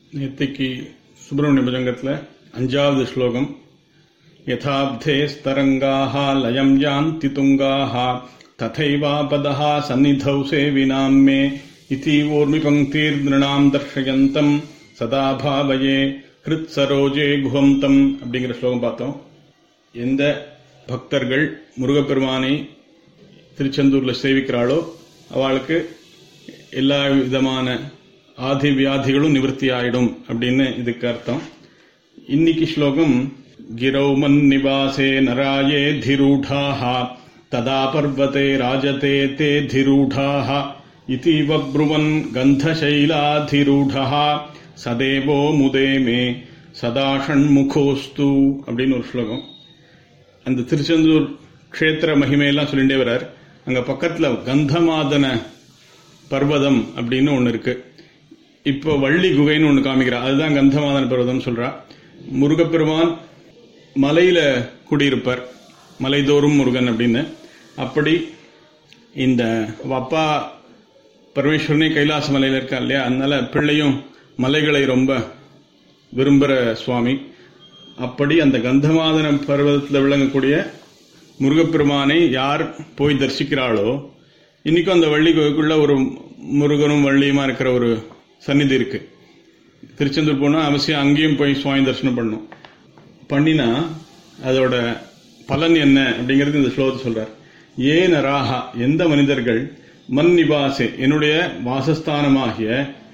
நேத்திக்கு சுப்பிரமணிய புஜங்கத்தில் அஞ்சாவது ஸ்லோகம் யதாப்தே ஸ்தரங்காः லயம் யாந்தி துங்காः ததைவாபதः சந்நிதௌ சேவினாம் மே இதி ஓர்மி பங்கீர்நிருணாம் தர்ஷயந்தம் சதா பாவயே ஹிருத் சரோஜே குஹந்தம் அப்படிங்கிற ஸ்லோகம் பார்த்தோம் எந்த பக்தர்கள் முருகப்பெருமானை திருச்செந்தூர்ல சேவிக்கிறாளோ அவளுக்கு எல்லா விதமான ஆதி வியாதிகளும் நிவர்த்தி ஆயிடும் அப்படின்னு இதுக்கு அர்த்தம் இன்னைக்கு ஸ்லோகம் கிரௌமன் நிவாசே நராயே திரூடாः ததா பர்வதே ராஜதே தே திரூடாः இதிவ ப்ருவன் கந்தசைலாதிரூடः சதேவோ முதே மே சதா ஷண்முகோஸ்து அப்படின்னு ஒரு ஸ்லோகம் அந்த திருச்செந்தூர் க்ஷேத்திர மகிமையெல்லாம் சொல்லிட்டே வர்றார் அங்க பக்கத்துல கந்தமாதன பர்வதம் அப்படின்னு ஒன்று இருக்கு இப்போ வள்ளி குகைன்னு ஒன்று காமிக்கிறா அதுதான் கந்தமாதன பர்வதம் சொல்றா முருகப்பெருமான் மலையில குடியிருப்பார் மலைதோறும் முருகன் அப்படின்னு அப்படி இந்த அப்பா பரமேஸ்வரனே கைலாச மலையில இருக்கா இல்லையா அதனால பிள்ளையும் மலைகளை ரொம்ப விரும்புகிற சுவாமி அப்படி அந்த கந்தமாதன பர்வதத்தில் விளங்கக்கூடிய முருகப்பெருமானை யார் போய் தரிசிக்கிறாளோ இன்னைக்கும் அந்த வள்ளி கோவிலுக்குள்ள ஒரு முருகனும் வள்ளியுமா இருக்கிற ஒரு சந்நிதி இருக்கு திருச்செந்தூர் போனா அவசியம் அங்கேயும் போய் சுவாமி தரிசனம் பண்ணணும் பண்ணினா அதோட பலன் என்ன அப்படிங்கிறது இந்த ஸ்லோகத்தை சொல்றார் ஏன ராகா எந்த மனிதர்கள் மண் நிவாசே என்னுடைய வாசஸ்தானமாகிய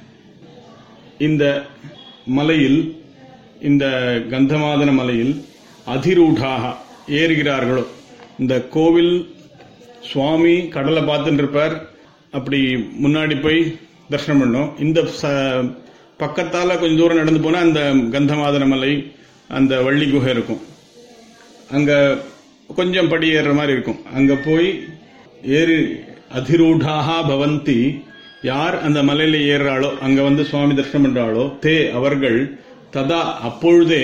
இந்த மலையில் இந்த கந்தமாதன மலையில் அதிரூடாக ஏறுகிறார்களோ இந்த கோவில் சுவாமி கடலை பார்த்துட்டு இருப்பார் அப்படி முன்னாடி போய் தரிசனம் பண்ணோம் இந்த ச- பக்கத்தால கொஞ்சம் தூரம் நடந்து போனா அந்த கந்தமாதன மலை அந்த வள்ளி குகை இருக்கும் அங்க கொஞ்சம் படி ஏறுற மாதிரி இருக்கும் அங்க போய் ஏறி அதிரூடாக பவந்தி யார் அந்த மலையில ஏறுறாளோ அங்க வந்து சுவாமி தரிசனம் பண்றாளோ தே அவர்கள் ததா அப்பொழுதே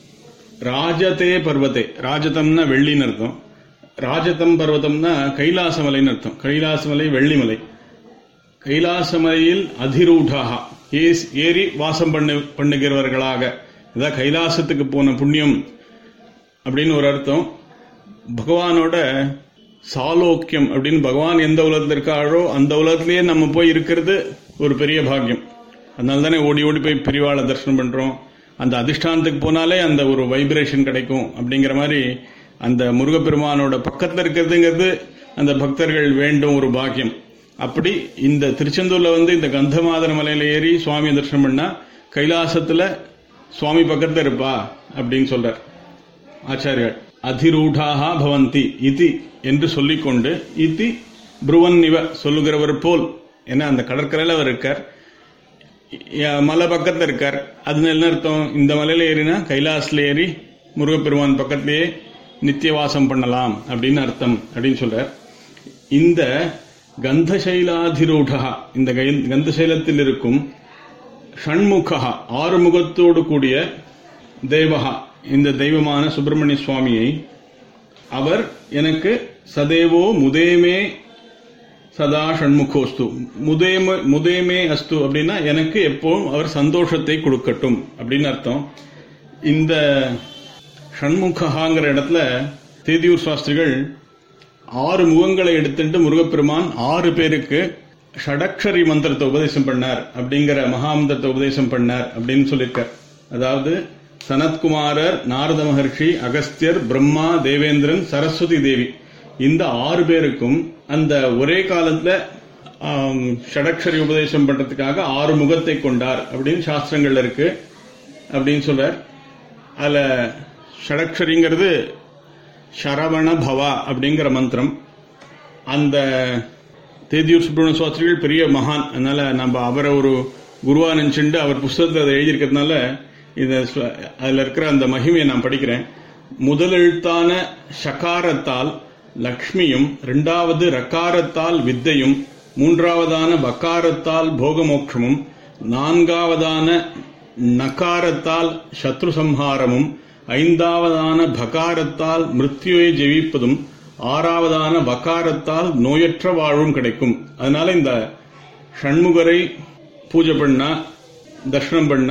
ராஜதே பர்வதே ராஜதம்னா வெள்ளின்னு அர்த்தம் ராஜதம் பர்வதம்னா கைலாசமலைன்னு அர்த்தம் கைலாசமலை வெள்ளிமலை கைலாசமலையில் அதிரூடாக ஏஸ்- ஏறி வாசம் பண்ணு பண்ணுகிறவர்களாக இதான் கைலாசத்துக்கு போன புண்ணியம் அப்படின்னு ஒரு அர்த்தம் பகவானோட சாலோக்கியம் அப்படின்னு பகவான் எந்த உலகத்தில் இருக்காரோ அந்த உலகத்திலேயே நம்ம போய் இருக்கிறது ஒரு பெரிய பாக்கியம் அதனால தானே ஓடி ஓடி போய் பெரியவாளை தரிசனம் பண்றோம் அந்த அதிஷ்டானத்துக்கு போனாலே அந்த ஒரு வைப்ரேஷன் கிடைக்கும் அப்படிங்கிற மாதிரி அந்த முருகப்பெருமானோட பக்கத்தில் இருக்கிறதுங்கிறது அந்த பக்தர்கள் வேண்டும் ஒரு பாக்கியம் அப்படி இந்த திருச்செந்தூர்ல வந்து இந்த கந்தமாதன மலையில ஏறி சுவாமி தரிசனம் பண்ணா கைலாசத்துல சுவாமி பக்கத்துல இருப்பா அப்படின்னு சொல்றார் ஆச்சாரியார் அதிரூடாக பவந்தி இதி என்று சொல்லிக்கொண்டு இதி புருவன் இவ சொல்லுகிறவர் போல் ஏன்னா அந்த கடற்கரையில அவர் இருக்கார் ய- மலை பக்கத்துல இருக்கார் அது என்ன அர்த்தம் இந்த மலையில ஏறினா கைலாஸ்ல ஏறி முருகப்பெருமான் பக்கத்திலேயே நித்திய வாசம் பண்ணலாம் அப்படின்னு அர்த்தம் அப்படின்னு சொல்றார் இந்த கந்தசைலாதிரூடா இந்த கை- கந்தசைலத்தில் இருக்கும் ஷண்முகா ஆறு முகத்தோடு கூடிய தேவகா இந்த தெய்வமான சுப்பிரமணிய சுவாமியை அவர் எனக்கு சதேவோ முதேமே சதா ஷண்முகோஸ்து முதேம முதேமே அஸ்து அப்படின்னா எனக்கு எப்பவும் அவர் சந்தோஷத்தை கொடுக்கட்டும் அப்படின்னு அர்த்தம் இந்த ஷண்முகாங்கிற இடத்துல தேதியூர் சாஸ்திரிகள் ஆறு முகங்களை எடுத்துட்டு முருகப்பெருமான் ஆறு பேருக்கு ஷடக்ஷரி மந்திரத்தை உபதேசம் பண்ணார் அப்படிங்கிற மகாமந்திரத்தை உபதேசம் பண்ணார் அப்படின்னு சொல்லியிருக்கார் அதாவது சனத்குமாரர் நாரத மகர்ஷி அகஸ்தியர் பிரம்மா தேவேந்திரன் சரஸ்வதி தேவி இந்த ஆறு பேருக்கும் அந்த ஒரே காலத்துல ஆம், ஷடக்ஷரி உபதேசம் பண்றதுக்காக ஆறு முகத்தை கொண்டார் அப்படின்னு சாஸ்திரங்கள்ல இருக்கு அப்படின்னு சொல்றார் அதுல ஷடக்ஷரிங்கிறது சரவண பவா அப்படிங்கிற மந்திரம் அந்த தேதியூர் சுப்பிரமணிய சாஸ்திரிகள் பெரிய மகான் அதனால நம்ம அவரை ஒரு குருவா நினைச்சுட்டு அவர் புஸ்தகத்தில் அதை எழுதியிருக்கிறதுனால இத ஸ்வ- அதுல இருக்கிற அந்த மகிமையை நான் படிக்கிறேன் முதல் எழுத்தான ஷகாரத்தால் லக்ஷ்மியும் இரண்டாவது ரக்காரத்தால் வித்தையும் மூன்றாவதான வக்காரத்தால் போகமோட்சமும் நான்காவதான நகாரத்தால் சத்ரு சம்ஹாரமும் ஐந்தாவதான பகாரத்தால் மிருத்யுவை ஜெயிப்பதும் ஆறாவதான வக்காரத்தால் நோயற்ற வாழ்வும் கிடைக்கும் அதனால இந்த ஷண்முகரை பூஜை பண்ணா தர்ஷனம் பண்ணா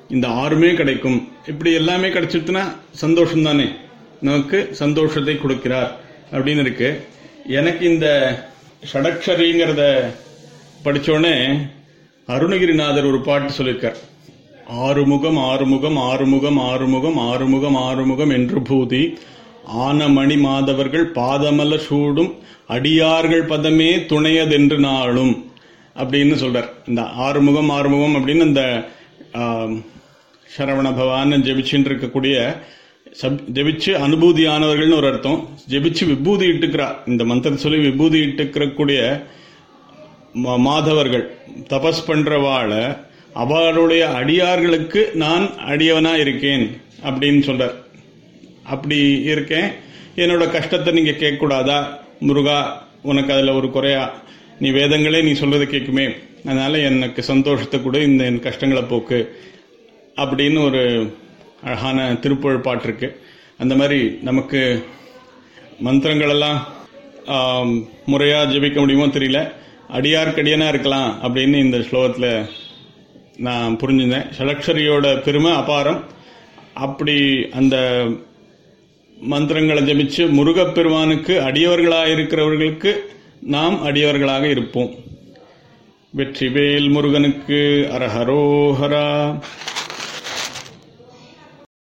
இந்த ஆறுமே கிடைக்கும் இப்படி எல்லாமே கிடைச்சிட்டுனா சந்தோஷம் தானே நமக்கு சந்தோஷத்தை கொடுக்கிறார் அப்படின்னு இருக்கு எனக்கு இந்த ஷடக்ஷரிங்கிறத படிச்சோடனே அருணகிரிநாதர் ஒரு பாட்டு சொல்லியிருக்கார் ஆறுமுகம் ஆறுமுகம் ஆறுமுகம் ஆறுமுகம் ஆறுமுகம் ஆறுமுகம் என்று பூதி ஆனமணி மாதவர்கள் பாதமல சூடும் அடியார்கள் பதமே துணையதென்று நாளும் அப்படின்னு சொல்றார் இந்த ஆறுமுகம் ஆறுமுகம் அப்படின்னு இந்த ஆம், சரவண பவான் ஜெபிச்சுட்டு இருக்கக்கூடிய சப்- ஜெபிச்சு அனுபூதியானவர்கள்னு ஒரு அர்த்தம் ஜெபிச்சு விபூதி இட்டுக்கிறா இந்த மந்திரத்தை சொல்லி விபூதி இட்டுக்கிறக்கூடிய மா- மாதவர்கள் தபஸ் பண்றவாள அவளுடைய அடியார்களுக்கு நான் அடியவனா இருக்கேன் அப்படின்னு சொல்றார் அப்படி இருக்கேன் என்னோட கஷ்டத்தை நீங்க கேட்க கூடாதா முருகா உனக்கு அதுல ஒரு குறையா நீ வேதங்களே நீ சொல்றதை கேட்குமே அதனால எனக்கு சந்தோஷத்தை கூட இந்த என் கஷ்டங்களை போக்கு அப்படின்னு ஒரு அழகான திருப்புகழ் பாட்டு இருக்கு அந்த மாதிரி நமக்கு மந்திரங்கள் எல்லாம் ஆம், முறையா ஜெபிக்க முடியுமோ தெரியல அடியார்க்கடியனா இருக்கலாம் அப்படின்னு இந்த ஸ்லோகத்துல நான் புரிஞ்சுந்தேன் ஷடக்ஷரியோட பெருமை அபாரம் அப்படி அந்த மந்திரங்களை ஜபிச்சு முருகப்பெருமானுக்கு அடியவர்களாக இருக்கிறவர்களுக்கு நாம் அடியவர்களாக இருப்போம் வெற்றிவேல் முருகனுக்கு அரஹரோஹரா